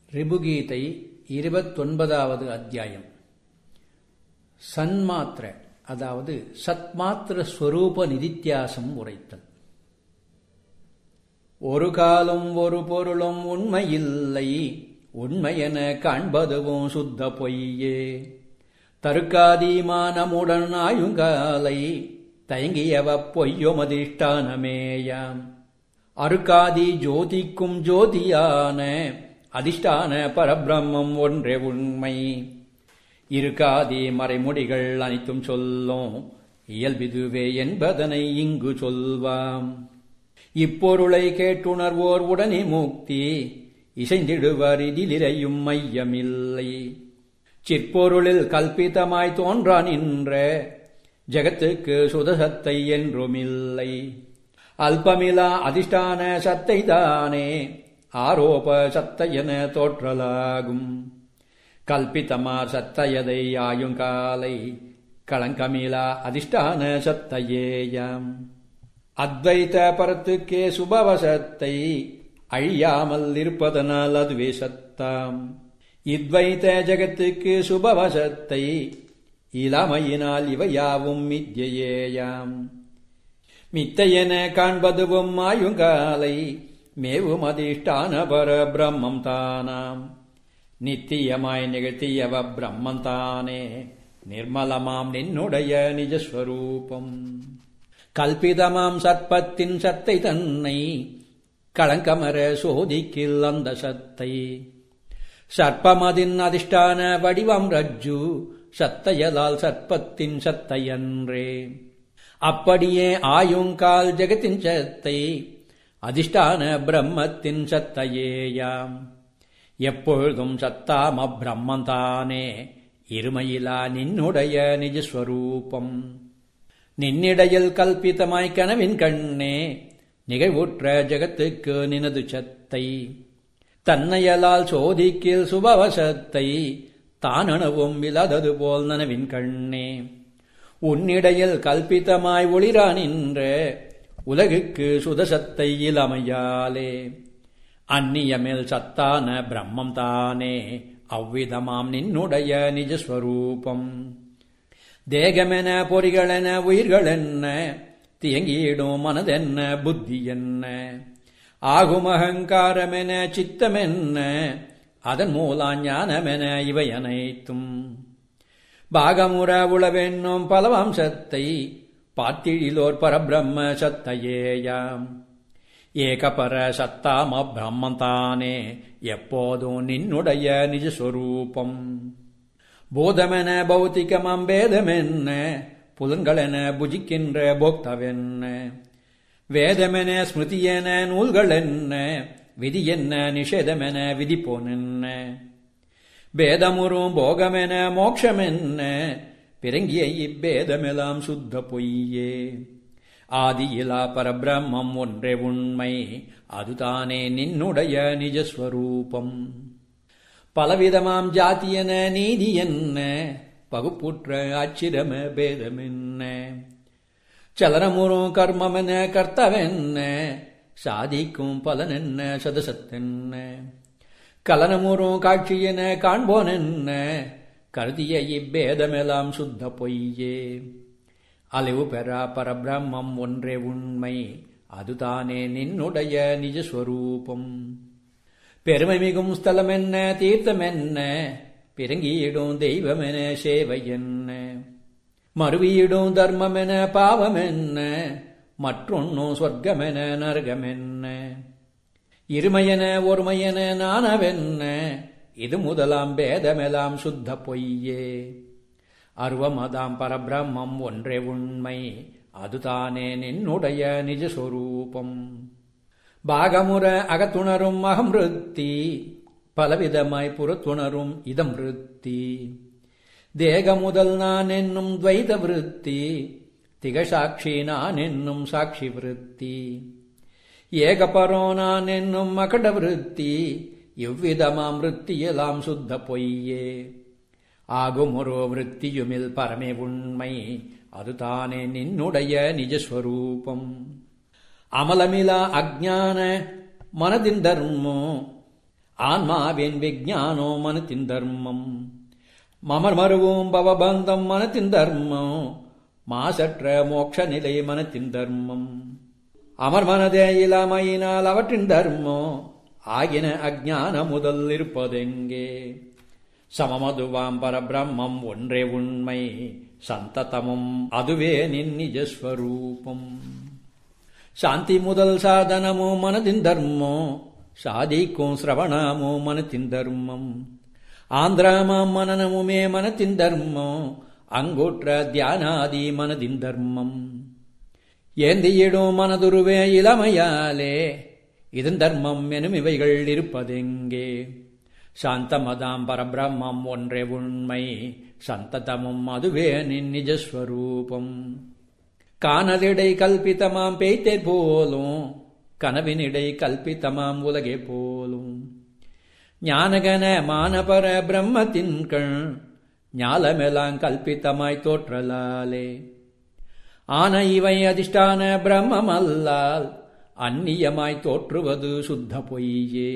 ரிபுகீதை இருபத்தொன்பதாவது அத்தியாயம் சன்மாத்திர அதாவது சத்மாத்திர ஸ்வரூப நிதித்தியாசம் உரைத்தல் ஒரு காலம் ஒரு பொருளும் உண்மையில்லை உண்மையென காண்பதுவும் சுத்த பொய்யே தருக்காதீமானமுடன் ஆயுங்காலை தயங்கியவ பொய்யொமதிஷ்டானமேயாம் அருக்காதி ஜோதிக்கும் ஜோதியான அதிஷ்டான பரபிரம்மம் ஒன்றே உண்மை இருக்காதி மறைமுடிகள் அனைத்தும் சொல்லும் இயல்பிதுவே என்பதனை இங்கு சொல்வாம் இப்பொருளை கேட்டுணர்வோர் உடனே முக்தி இசைந்திடுவர் இதிலிரையும் மையமில்லை சிற்பொருளில் கல்பிதமாய் தோன்றா நின்ற ஜகத்துக்கு சுதசத்தை என்றுமில்லை அல்பமிலா அதிஷ்டான சத்தை தானே ஆரோப சத்தையென தோற்றலாகும் கல்பித்தமா சத்தையதை ஆயுங்காலை களங்கமிலா அதிஷ்டான சத்தையேயாம் அத்வைத பரத்துக்கே சுபவசத்தை அழியாமல் இருப்பதனால் அதுவே சத்தாம் இத்வைத ஜகத்துக்கு சுபவசத்தை இளமையினால் இவையாவும் மித்யேயாம் மித்தையென காண்பதுவும் ஆயுங்காலை மேவும் அதிஷ்டான பர பிரம்மம் தானாம் நித்தியமாய் நிகழ்த்தியவ பிரம்மம் தானே நிர்மலமாம் நின்னுடைய நிஜஸ்வரூபம் கல்பிதமாம் சர்ப்பத்தின் சத்தை தன்னை களங்கமர சோதிக்கில் அந்த சத்தை சர்ப்பமதின் அதிஷ்டான வடிவம் ரஜ்ஜு சத்தையலால் சர்ப்பத்தின் சத்தையன்றே அப்படியே ஆயுங்கால் ஜெகத்தின் சத்தை அதிஷ்டான பிரம்மத்தின் சத்தையேயாம் எப்பொழுதும் சத்தாம பிரம்மந்தானே இருமையிலா நின்னுடைய நிஜஸ்வரூபம் நின்னிடையில் கல்பித்தமாய் கனவின் கண்ணே நிகழ்வுற்ற ஜகத்துக்கு நினது சத்தை தன்னையலால் சோதிக்கில் சுபவசத்தை தானனவும் இல்லாதது போல் நனவின் கண்ணே உன்னிடையில் கல்பித்தமாய் ஒளிரா நின்ற உலகுக்கு சுதசத்தை இளமையாலே அந்நியமேல் சத்தான பிரம்மம் தானே அவ்விதமாம் நின்னுடைய நிஜஸ்வரூபம் தேகமென பொறிகளென உயிர்களென்ன தியங்கியிடும் மனதென்ன புத்தி என்ன ஆகும் அகங்காரமென சித்தமென்ன அதன் மூலா ஞானமென இவை அனைத்தும் பாகமுற உளவென்னும் பலவம்சத்தை பார்த்திழிலோர் பரபிரம்ம சத்தையேயாம் ஏகபர சத்தாம பிரம்மம் தானே எப்போதும் நின்னுடைய நிஜஸ்வரூபம் போதமென பௌத்திகமாம் பேதமென்ன புலன்களென புஜிக்கின்ற போக்தவென்ன வேதமென ஸ்மிருதியென நூல்கள் என்ன விதி என்ன நிஷேதமென விதிப்போனென்ன பேதமுறும் போகமென மோட்சமென்ன பிறங்கிய இப்பேதமெல்லாம் சுத்த பொய்யே ஆதியிலா பரபிரம்மம் ஒன்றே உண்மை அதுதானே நின்னுடைய நிஜஸ்வரூபம் பலவிதமாம் ஜாத்தியன நீதி என்ன பகுப்புற்ற ஆச்சிரம பேதமென்ன சலனமுறும் கர்மமென கர்த்தவென்ன சாதிக்கும் பலனென்ன சதசத்தென்ன கலனமுறும் காட்சியென காண்போனென்ன கருதிய இப்பேதமெல்லாம் சுத்த பொய்யே அழிவு பெறா பரபிரம்மம் ஒன்றே உண்மை அதுதானே நின்னுடைய நிஜஸ்வரூபம் பெருமை மிகும் ஸ்தலம் என்ன தீர்த்தம் என்ன பிறங்கியிடும் தெய்வம் என சேவை என்ன மறுவியிடும் தர்மம் என பாவம் என்ன மற்றொன்னும் சொர்க்கமென நரகமென்ன இருமையென ஒருமையென நானவென்ன இது முதலாம் பேதமெல்லாம் சுத்த பொய்யே அருவமதாம் பரபிரம்மம் ஒன்றே உண்மை அதுதானே நின்னுடைய நிஜஸ்வரூபம் பாகமுற அகத்துணரும் அகம் விருத்தி பலவிதமாய் புறத்துணரும் இதம் விருத்தி தேக முதல் நான் என்னும் துவைத விருத்தி திகசாட்சி நான் என்னும் சாட்சி விருத்தி ஏகபரோ நான் என்னும் மகட விருத்தி இவ்விதமாம் விருத்தியெல்லாம் சுத்த பொய்யே ஆகுமொரு விருத்தியுமில் பரமே உண்மை அதுதானே நின்னுடைய நிஜஸ்வரூபம் அமலமிலா அஜான மனதின் தர்மோ ஆன்மாவின் விஜானோ மனத்தின் தர்மம் மமர் மருவும் பவபந்தம் மனத்தின் தர்மம் மாசற்ற மோட்ச நிலை மனத்தின் தர்மம் அமர் மனதே இளமையினால் அவற்றின் தர்மம் ஆகின அஜான முதல் இருப்பதெங்கே சமமதுவாம் பரபிரம்மம் ஒன்றே உண்மை சந்ததமும் அதுவே நின் நிஜஸ்வரூபம் சாந்தி முதல் சாதனமோ மனதின் தர்மம் சாதிக்கும் சிரவணமோ மனத்தின் தர்மம் ஆந்திராமாம் மனநமுமே மனத்தின் தர்மம் அங்குற்ற தியானாதி மனதின் தர்மம் ஏந்தியிடும் மனதுருவே இளமையாலே இதன் தர்மம் எனும் இவைகள் இருப்பதெங்கே சாந்தமதாம் பரபிரம்மம் ஒன்றே உண்மை சந்ததமும் அதுவே நின் நிஜஸ்வரூபம் காணலிடை கல்பித்தமாம் பேய்த்தேர் போலும் கனவினிடை கல்பித்தமாம் உலகே போலும் ஞானகன மானபர பிரம்மத்தின் கண் ஞாலமெல்லாம் கல்பித்தமாய் தோற்றலாலே ஆன இவை அதிஷ்டான பிரம்மம் அல்லால் அந்நியமாய் தோற்றுவது சுத்த பொய்யே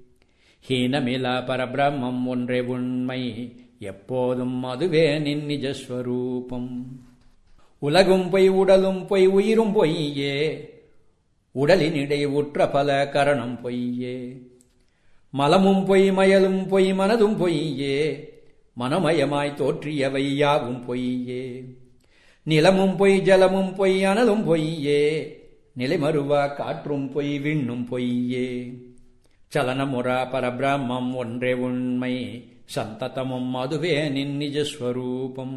ஹீனமிலா பரபிரம்மம் ஒன்றே உண்மை எப்போதும் அதுவே நின் நிஜஸ்வரூபம் உலகும் பொய் உடலும் பொய் உயிரும் பொய்யே உடலினிடை உற்ற பல கரணம் பொய்யே மலமும் பொய் மயலும் பொய் மனதும் பொய்யே மனமயமாய் தோற்றியவை யாவும் பொய்யே நிலமும் பொய் ஜலமும் பொய் அனலும் பொய்யே நிலைமருவா காற்றும் பொய் விண்ணும் பொய்யே சலனமுறா பரபிரம்மம் ஒன்றே உண்மை சந்ததமும் அதுவே நின் நிஜஸ்வரூபம்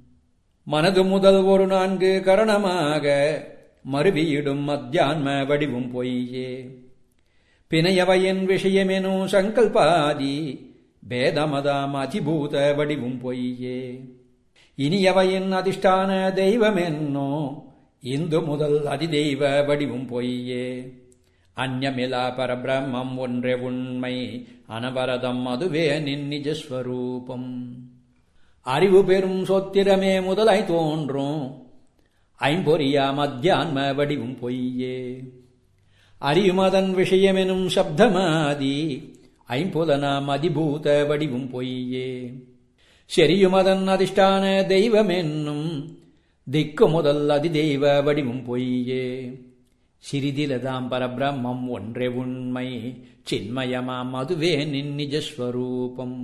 மனது முதல் ஒரு நான்கு கரணமாக மறுவியிடும் அத்தியான்ம வடிவும் பொய்யே பிணையவையின் விஷயமெனும் சங்கல்பாதி பேதமதாம் அதிபூத வடிவும் பொய்யே இனியவையின் அதிஷ்டான தெய்வமென்னோ இந்து முதல் அதிதெய்வ வடிவும் பொய்யே அந்யமிலா பரபிரம்மம் ஒன்றே உண்மை அனவரதம் அதுவே நின் நிஜஸ்வரூபம் அறிவு பெறும் சொத்திரமே முதலாய் தோன்றும் ஐம்பொறியா மத்தியான்ம வடிவும் பொய்யே அறியுமதன் விஷயமெனும் சப்தமாதி ஐம்புலனாம் அதிபூத வடிவும் பொய்யே செரியுமதன் அதிஷ்டான தெய்வமென்னும் திக்கு முதல் அதிதெய்வ வடிவும் பொய்யே சிறிதிலதாம் பரபிரம்மம் ஒன்றே உண்மை சின்மயமாம் அதுவே நின் நிஜஸ்வரூபம்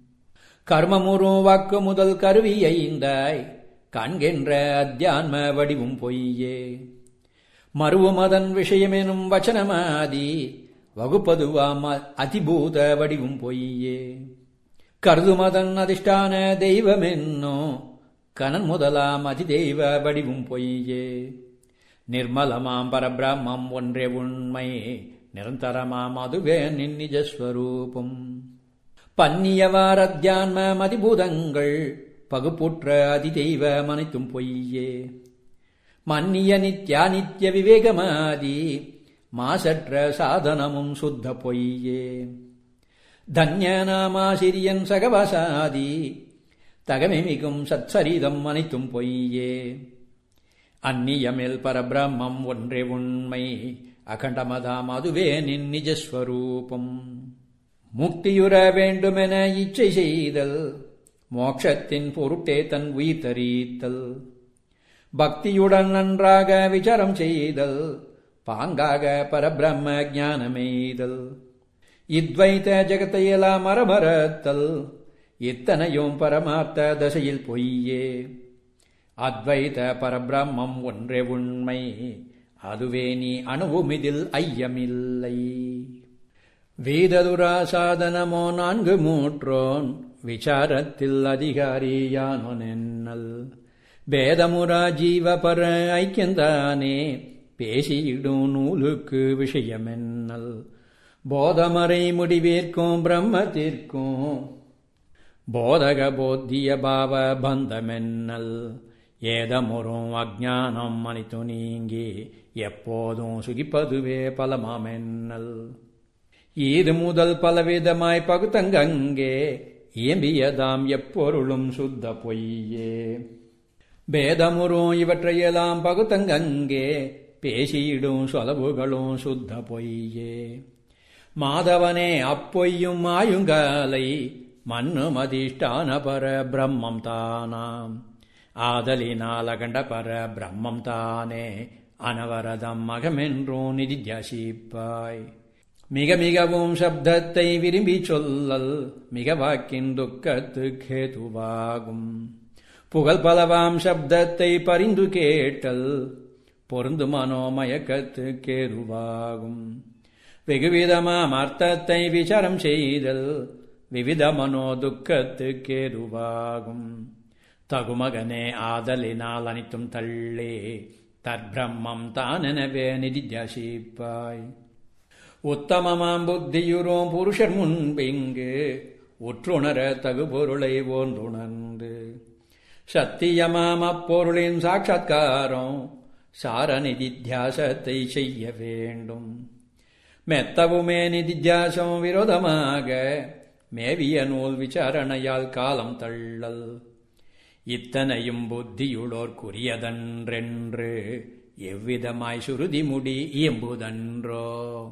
கர்மமுரு வாக்கு முதல் கருவி ஐந்தாய் காண்கின்ற அத்தியான்ம வடிவும் பொய்யே மருவமதன் விஷயமெனும் வச்சனமாதி வகுப்பதுவாம் அதிபூத வடிவும் பொய்யே கருதுமதன் அதிஷ்டான தெய்வமென்னோ கனன் முதலாம் அதிதெய்வ வடிவும் பொய்யே நிர்மலமாம் பரபிரம்மம் ஒன்றே உண்மை நிரந்தரமாம் அதுவே நின் நிஜஸ்வரூபம் பன்னியவாரத்தியான்ம மதிபூதங்கள் பகுப்புற்ற அதிதெய்வ மனைத்தும் பொய்யே மன்னிய நித்யானித்ய விவேகமாதி மாசற்ற சாதனமும் சுத்த பொய்யே தன்யநாமாசிரியன் சகவசாதி தகமிமிகும் சத்சரீதம் அனைத்தும் பொய்யே அந்நியமில் பரபிரம்மம் ஒன்றே உண்மை அகண்டமதாம் அதுவே நின் நிஜஸ்வரூபம் முக்தியுற வேண்டுமென இச்சை செய்தல் மோட்சத்தின் பொருட்டே தன் உயிர் தரீத்தல் பக்தியுடன் நன்றாக விசாரம் செய்தல் பாங்காக பரபிரம்ம ஞானமெய்தல் இத்வைத ஜெகத்தையெல்லாம் மரமரத்தல் இத்தனையும் பரமார்த்த தசையில் பொய்யே அத்வைத பரபிரம்மம் ஒன்றே உண்மை அதுவே நீ அணுவுமிதில் ஐயமில்லை வேததுரா சாதனமோ நான்கு மூற்றோன் விசாரத்தில் அதிகாரியானொனென்னல் பேதமுரா ஜீவபர ஐக்கியந்தானே பேசியிடும் நூலுக்கு விஷயமென்னல் போதமறை முடிவிற்கும் பிரம்மத்திற்கும் போதக போத்திய பாவ பந்தமென்னல் ஏதமுறும் அஜானம் மனித்து நீங்கி எப்போதும் சுகிப்பதுவே பலமாமென்னல் ஈது முதல் பலவிதமாய் பகுத்தங்கங்கே இயம்பியதாம் எப்பொருளும் சுத்த பொய்யே பேதமுறும் இவற்றையெல்லாம் பகுத்தங்கங்கே பேசியிடும் சொலவுகளும் சுத்த பொய்யே மாதவனே அப்பொய்யும் மாயுங்காலை மண்ணும் அதிஷ்டான பர பிரம்மம் தானாம் ஆதலினால் அகண்ட பர பிரம்மம் தானே அனவரதம் மகமென்றோம் நிதித்தியாசிப்பாய் மிக மிகவும் சப்தத்தை விரும்பி சொல்லல் மிக வாக்கின் துக்கத்துக்கேதுவாகும் புகழ் பலவாம் சப்தத்தை பரிந்து கேட்டல் பொருந்து மனோமயக்கத்துக்கேருவாகும் வெகுவிதமாம் அர்த்தத்தை விசாரம் செய்தல் விவித மனோ துக்கத்துக்கேருவாகும் தகுமகனே ஆதலினால் அனைத்தும் தள்ளே தற்பிரம்மம் தானெனவே நிதித்தியாசிப்பாய் உத்தமமாம் புத்தியுரோம் புருஷர் முன்பிங்கு உற்றுணர தகு பொருளை ஓன்றுணர்ந்து சத்தியமாம் அப்பொருளின் சாட்சா்காரம் சார நிதித்தியாசத்தை செய்ய வேண்டும் மெத்தவுமே நிதித்தியாசம் விரோதமாக மேவிய நூல் விசாரணையால் காலம் தள்ளல் இத்தனையும் புத்தியுளோர்க்குரியதன்றென்று எவ்விதமாய் சுருதி முடி இயம்புதன்றோ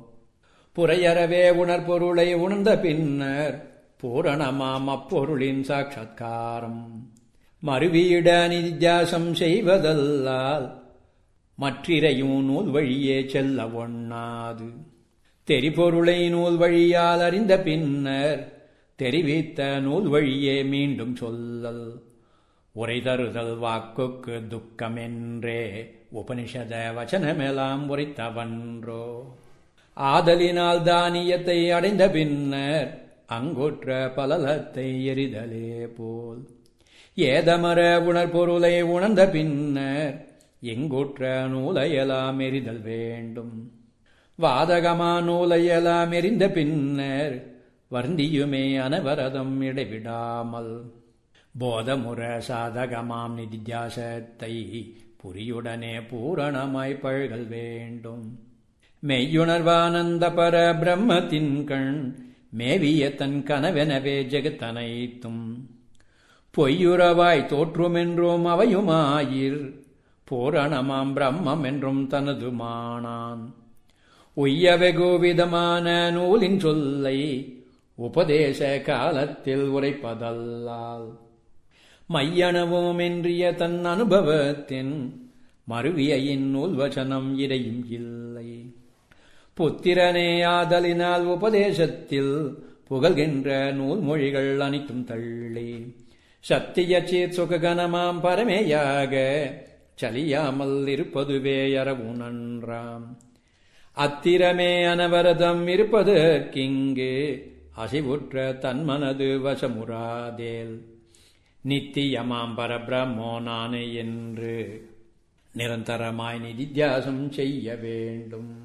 புறையறவே உணர்பொருளை உணர்ந்த பின்னர் பூரணமாம் அப்பொருளின் சாட்சா்காரம் மறுவியிட நிதித்தியாசம் செய்வதல்லால் மற்றிரையும் நூல் வழியே செல்ல ஒண்ணாது தெரிபொருளை நூல் வழியால் அறிந்த பின்னர் தெரிவித்த நூல் வழியே மீண்டும் சொல்லல் உரை தருதல் வாக்குக்கு துக்கமென்றே உபனிஷத வச்சனமெல்லாம் உரைத்தவன்றோ ஆதலினால் தானியத்தை அடைந்த பின்னர் அங்குற்ற பலலத்தை எரிதலே போல் ஏதமர உணர்பொருளை உணர்ந்த பின்னர் எங்குற்ற நூலையெல்லாம் எரிதல் வேண்டும் வாதகமா நூலையெல்லாம் எரிந்த பின்னர் வருந்தியுமே அனவரதம் இடைவிடாமல் போதமுற சாதகமாம் நிதித்தியாசத்தை புரியுடனே பூரணமாய் பழகல் வேண்டும் மெய்யுணர்வானந்த பர பிரம்மத்தின் கண் மேவிய தன் கனவெனவே ஜெகத்தனைத்தும் பொய்யுறவாய் தோற்றுமென்றும் அவையுமாயிர் பூரணமாம் பிரம்மம் என்றும் தனதுமானான் உய்ய வெகுவிதமான நூலின் சொல்லை உபதேச காலத்தில் உரைப்பதல்லால் மையணவும் என்றிய தன் அனுபவத்தின் மறுவிய இந்நூல் வசனம் இடையும் இல்லை புத்திரனே ஆதலினால் உபதேசத்தில் புகழ்கின்ற நூல் மொழிகள் அனைத்தும் தள்ளி சத்திய சீர் சுககனமாம் பரமேயாக சலியாமல் இருப்பதுவே அறவு நன்றாம் அத்திரமே அனவரதம் இருப்பதற்கிங்கு அசைவுற்ற தன்மனது வசமுறாதேல் நித்தியமாம் பரபிரம்மோ நானே என்று நிரந்தரமாய் நிதித்தியாசம் செய்ய வேண்டும்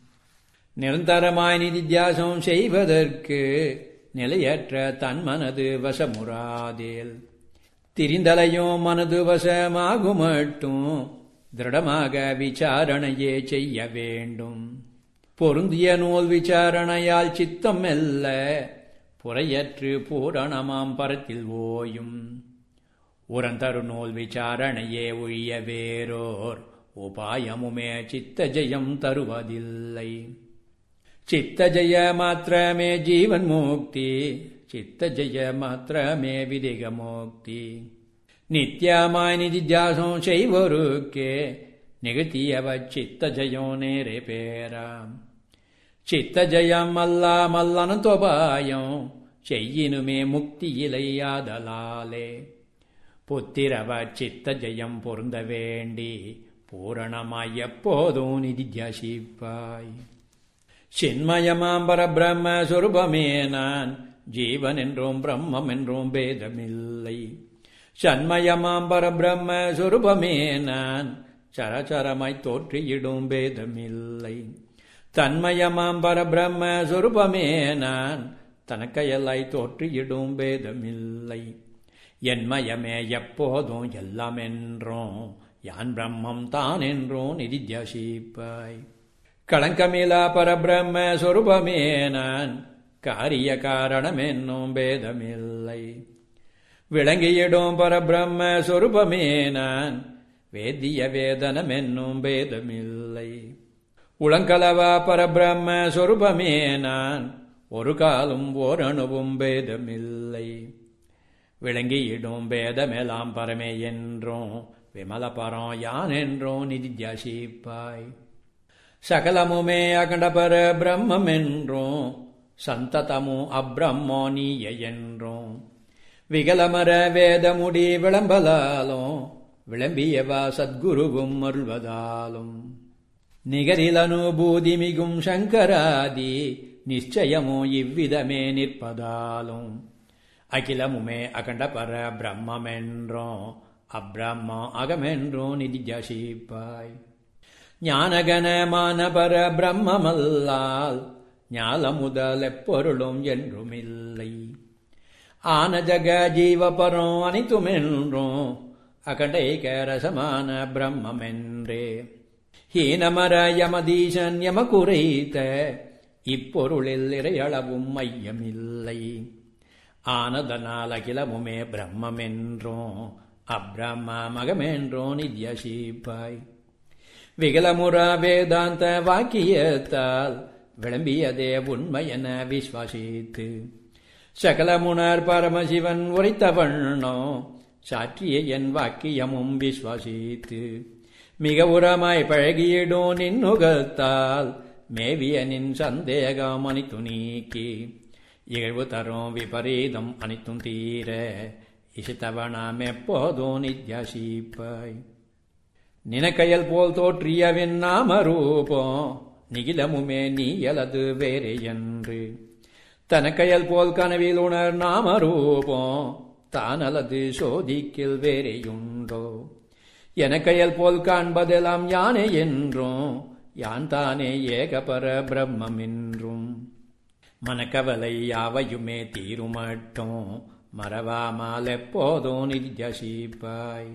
நிரந்தரமாய் நிதித்தியாசம் செய்வதற்கு நிலையற்ற தன் மனது வசமுறாதேல் திரிந்தலையும் மனது வசமாகுமட்டும் திருடமாக விசாரணையே செய்ய வேண்டும் பொருந்திய நூல் விசாரணையால் சித்தம் மெல்ல புறையற்று பூரணமாம் பரத்தில் ஓயும் உரந்தரு நூல் விசாரணையே ஒழிய வேறோர் உபாயமுமே சித்த ஜெயம் தருவதில்லை சித்த ஜெய மாத்திரமே ஜீவன் முக்தி சித்த ஜெய மாத்திரமே விதிக முக்தி நித்தியமாய் நிதித்தியாசம் செய்வோருக்கே நிகழ்த்தியவ சித்த ஜெயம் நேரே பேராம் சித்த ஜெயம் அல்லாமல் அனந்தோபாயம் செய்யினுமே முக்தி இலையாதலாலே புத்திரவ சித்த ஜெயம் பொருந்த வேண்டி பூரணமாய் எப்போதும் நிதித்தியாசிப்பாய் சின்மயமாம் பரபிரம்ம சொருபமே நான் ஜீவன் என்றும் பிரம்மம் என்றும் பேதமில்லை சண்மயமாம் பரபிரம்ம சொருபமே நான் சரச்சரமாய் தோற்றியிடும் பேதமில்லை தன்மயமாம் பரபிரம்ம சொருபமே நான் தனக்கையல்லாய் தோற்றியிடும் பேதமில்லை என்மயமே எப்போதும் எல்லாம் என்றும் யான் பிரம்மம் தான் என்றும் நிதித்தியாசிப்பாய் களங்கமிலா பரபிரம்ம சொருபமே நான் காரிய காரணம் என்னும் பேதமில்லை விளங்கியிடும் பரபிரம்ம சொருபமே நான் வேதிய வேதனம் என்னும் பேதமில்லை உளங்கலவ பரபிரம்ம சொரூபமே நான் ஒரு காலும் ஓரணுவும் பேதமில்லை விளங்கியிடும் பேதமெல்லாம் பரமே என்றும் விமல பரம் யான் என்றும் நிதித்தியாசிப்பாய் சகலமுமே அகண்டபர பிரம்மம் என்றும் சந்ததமும் அப்ரம்மோ நீய என்றும் விகலமர வேதமுடி விளம்பலாலும் விளம்பியவா சத்குருவும் அருள்வதாலும் நிகரில் அனுபூதி மிகும் சங்கராதி நிச்சயமோ இவ்விதமே நிற்பதாலும் அகிலமுமே அகண்டபர பிரம்மென்றோம் அப்ரம்மோ அகமென்றோ நிதிஜசிப்பாய் ஞானகனமான பர பிரம்மமல்லால் ஞால முதல் எப்பொருளும் என்றுமில்லை ஆன ஜக ஜீவபரம் அனைத்துமென்றும் அகண்டைக ரசமான பிரம்மென்றே ஹீனமர யமதீசன் யம குறைத்த இப்பொருளில் இறையளவும் மையமில்லை ஆனதனால் அகிலமுமே பிரம்மென்றும் அப்ரம்மகமென்றோ நித்யசிப்பாய் விகலமுற வேதாந்த வாக்கியத்தால் விளம்பியதே உண்மையென விஸ்வாசித்து சகலமுனர் பரமசிவன் உரைத்த வண்ணோ சாற்றிய என் வாக்கியமும் விஸ்வாசித்து மிக உரமாய் பழகியிடும் நின்னுகத்தால் மேவிய நின் சந்தேகம் அனைத்து நீக்கி இகழ்வு தரும் விபரீதம் அனைத்தும் தீர இசித்தவனாம் எப்போதும் நித்யாசிப்பாய் நினக்கையல் போல் தோற்றியவின் நாம ரூபம் நிகிலமுமே நீ எலது வேறே என்று தனக்கையல் போல் கனவில் உணர் நாம ரூபம் தானலது சோதிக்கில் வேறேயுண்டோ எனக்கையல் போல் காண்பதெல்லாம் யானே என்றும் யான் தானே ஏகபர பிரம்மம் என்றும் மனக்கவலை யாவையுமே தீருமட்டும் மறவாமல் எப்போதும் நித்யசிப்பாய்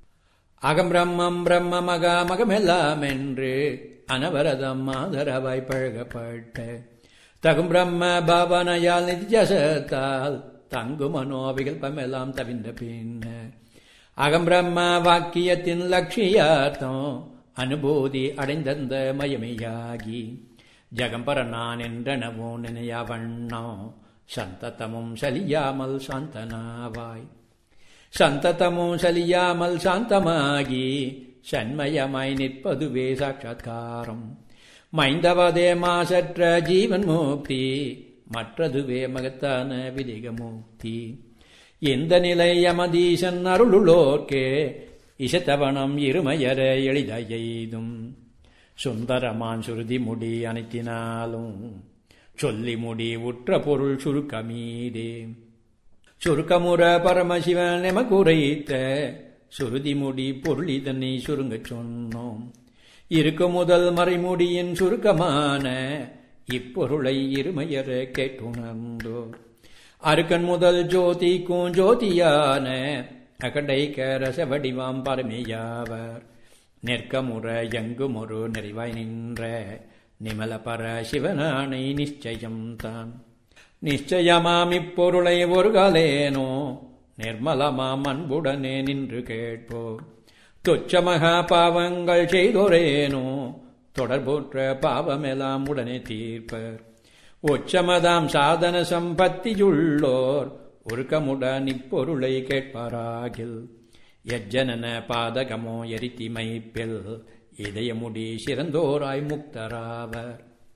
அகம் பிரம்மம் பிரம்மமகா மகமெல்லாம் என்று அனவரதம் ஆதரவாய் பழகப்பட்ட தகும் பிரம்ம பாவனையால் நித்யசத்தால் தங்கு மனோவிகல்பமெல்லாம் தவிந்த பின்ன அகம் பிரம்ம வாக்கியத்தின் லட்சியார்த்தம் அனுபூதி அடைந்தந்த மயமையாகி ஜகம்பர நான் என்றனவோ நினையா வண்ணம் சந்ததமும் சலியாமல் சாந்தனாவாய் சந்ததமும் சலியாமல் சாந்தமாகி சண்மயமாய் நிற்பதுவே சாட்சாத்காரம் மைந்தவதே மாசற்ற ஜீவன் முக்தி மற்றதுவே மகத்தான விதிக முக்தி எந்த நிலை யமதீசன் அருளுளோர்க்கே இசத்தவனம் இருமையர எளித எய்தும் சுந்தரமான் சுருதி முடி அனைத்தினாலும் சொல்லி முடி உற்ற பொருள் சுருக்கமீதே சுருக்கமுற பரமசிவன் எமக்குரைத்த சுருதி முடி பொருள் இதனை சுருங்கச் சொன்னோம் இருக்கு முதல் மறைமுடியின் சுருக்கமான இப்பொருளை இருமையற கேட்டுணர்ந்தோ அருக்கன் முதல் ஜோதிக்கும் ஜோதியான அகண்டைக்க ரச வடிவாம் பரமேயாவர் நெற்கமுற எங்குமொரு நிறைவாய் நின்ற நிமல பர சிவனானை நிச்சயம் தான் நிச்சயமாம் இப்பொருளை ஒரு காலேனோ நிர்மலமாம் அன்புடனே நின்று கேட்போ துச்சமகா பாவங்கள் செய்தோரேனோ தொடர்போற்ற பாவமெல்லாம் உடனே தீர்ப்பர் உச்சமதாம் சாதன சம்பத்தியுள்ளோர் ஒருக்கமுடன் இப்பொருளை கேட்பாராகில் எஜ்ஜனன பாதகமோ எரித்திமைப்பில் இதயமுடி சிறந்தோராய் முக்தராவர்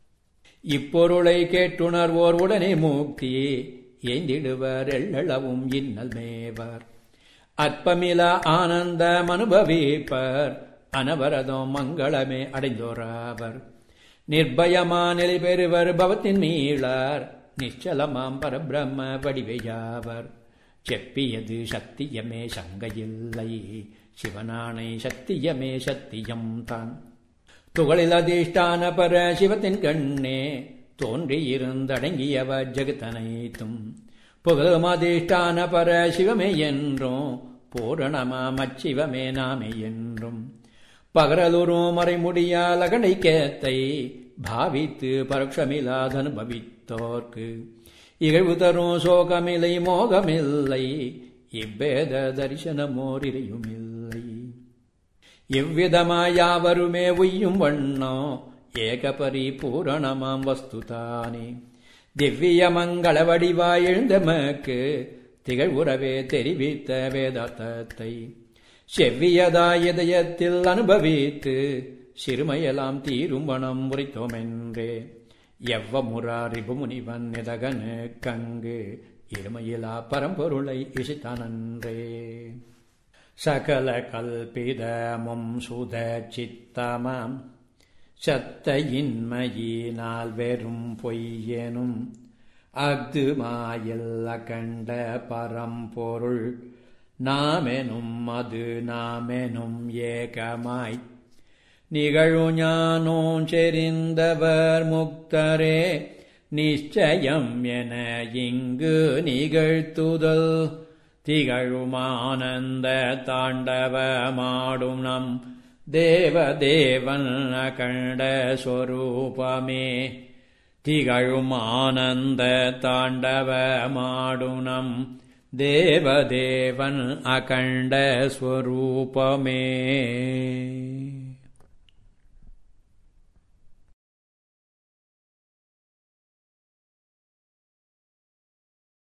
இப்பொருளை கேட்டுணர்வோர் உடனே முக்தி ஏந்திடுவர் எள்ளளவும் இன்னல் மேவர் அற்பமில ஆனந்தம் அனுபவிப்பர் அனவரதம் மங்களமே அடைந்தோராவர் நிர்பயமா நிலை பெறுவர் பவத்தின் மீளார் நிச்சலமாம் பரபிரம்ம வடிவையாவர் செப்பியது சத்தியமே சங்கையில்லை சிவனானை சத்தியமே சத்தியம் தான் துகளில் அதிஷ்டான பர சிவத்தின் கண்ணே தோன்றியிருந்தடங்கியவ ஜெகத்தனைத்தும் புகழும் அதிஷ்டான பர சிவமே என்றும் பூரணமாம் அச்சிவமே நாமே என்றும் பகரலுரும் மறைமுடியால் அகணைக்கேத்தை பாவித்து பரோட்சமில்லாதனுபவித்தோர்க்கு இகழ்வு தரும் சோகமில்லை மோகமில்லை இவ்வேத தரிசனமோரிரையுமில்லை எவ்விதமாயாவருமே உய்யும் வண்ணம் ஏகபரிபூரணமாம் வஸ்துதானே திவ்ய மங்கள வடிவாய் எழுந்தமக்கு திகழ்வுறவே தெரிவித்த வேதார்த்தத்தை செவ்வியதாய் இதயத்தில் அனுபவித்து சிறுமையெல்லாம் தீரும் வனம் உரைத்தோமென்றே எவ்வமுறா ரிபுமுனிவன் நிதகனு கங்கு இருமையிலா பரம்பொருளை இசைத்தானன்றே சகல கல்பிதமும் சுத சித்தமாம் சத்த இன்மையினால் வெறும் பொய்யெனும் அஃது மாயில் அகண்ட பரம்பொருள் நாமெனும் அது நாமெனும் ஏகமாய் நிகழு ஞானோ செறிந்தவர் முக்தரே நிச்சயம் என இங்கு நிகழ்த்துதல் திகழுமானந்த தாண்டவமாடும் நம் தேவதேவன் அகண்ட ஸ்வரூபமே திகழுமானந்த தாண்டவமாடும் நம் தேவதேவன் அகண்ட ஸ்வரூபமே